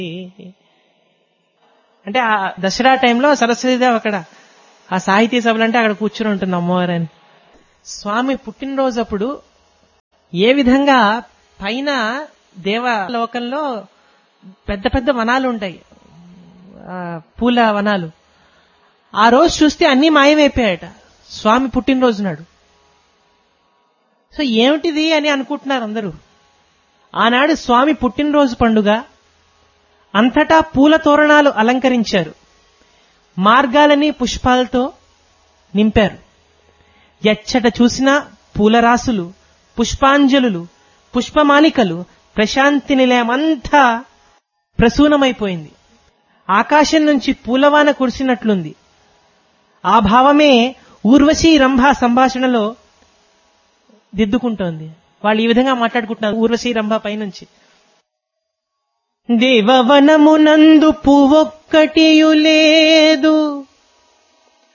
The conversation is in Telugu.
అంటే ఆ దసరా టైంలో సరస్వతిదేవి అక్కడ ఆ సాహితీ సభలు అంటే అక్కడ కూర్చుని ఉంటుంది అమ్మవారని స్వామి పుట్టినరోజు అప్పుడు ఏ విధంగా పైన దేవలోకంలో పెద్ద పెద్ద వనాలు ఉంటాయి ఆ, పూల వనాలు ఆ రోజు చూస్తే అన్ని మాయమైపోయాయట స్వామి పుట్టినరోజు నాడు సో ఏమిటిది అని అనుకుంటున్నారు అందరూ ఆనాడు స్వామి పుట్టినరోజు పండుగ అంతటా పూల తోరణాలు అలంకరించారు మార్గాలని పుష్పాలతో నింపారు ఎచ్చట చూసినా పూలరాసులు పుష్పాంజలులు పుష్పమాలికలు ప్రశాంతి నిలయమంతా ప్రసూనమైపోయింది ఆకాశం నుంచి పూలవాన కురిసినట్లుంది ఆ భావమే ఊర్వశీ రంభ సంభాషణలో దిద్దుకుంటోంది వాళ్ళు ఈ విధంగా మాట్లాడుకుంటున్నారు ఊర్వశీ రంభ పైనుంచి దేవవనమునందు పువ్వొక్కటియు లేదు